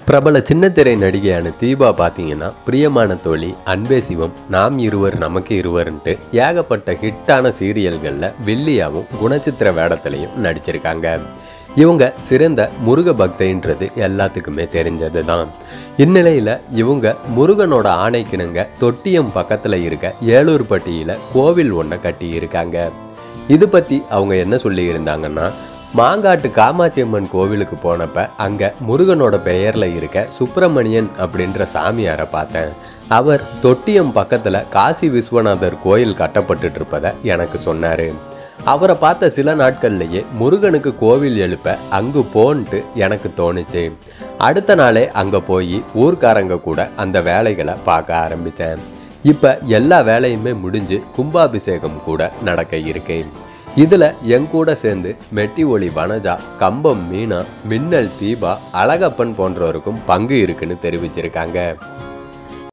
பிரபல சின்னத்திரை நடிகையான தீபா பார்த்தீங்கன்னா பிரியமான தோழி அன்பே சிவம் நாம் இருவர் நமக்கு இருவர்ன்ட்டு ஏகப்பட்ட ஹிட்டான சீரியல்களில் வெள்ளியாவும் குணச்சித்திர வேடத்திலையும் நடிச்சிருக்காங்க இவங்க சிறந்த முருக பக்தைன்றது எல்லாத்துக்குமே தெரிஞ்சது தான் இந்நிலையில் இவங்க முருகனோட ஆணைக்கிணங்க தொட்டியம் பக்கத்தில் இருக்க ஏலூர்பட்டியில் கோவில் ஒன்றை கட்டியிருக்காங்க இது பற்றி அவங்க என்ன சொல்லியிருந்தாங்கன்னா மாங்காட்டு காமாட்சி அம்மன் கோவிலுக்கு போனப்ப அங்கே முருகனோட பெயரில் இருக்க சுப்பிரமணியன் அப்படின்ற சாமியாரை பார்த்தேன் அவர் தொட்டியம் பக்கத்தில் காசி விஸ்வநாதர் கோயில் கட்டப்பட்டுட்டு இருப்பதை எனக்கு சொன்னார் அவரை பார்த்த சில நாட்கள்லேயே முருகனுக்கு கோவில் எழுப்ப அங்கு போன்ட்டு எனக்கு தோணுச்சு அடுத்த நாளே அங்கே போய் ஊர்க்காரங்க கூட அந்த வேலைகளை பார்க்க ஆரம்பித்தேன் இப்போ எல்லா வேலையுமே முடிஞ்சு கும்பாபிஷேகம் கூட நடக்க இருக்கு இதில் என் கூட சேர்ந்து மெட்டி ஒளி வனஜா கம்பம் மீனா மின்னல் தீபா அழகப்பன் போன்றோருக்கும் பங்கு இருக்குன்னு தெரிவிச்சிருக்காங்க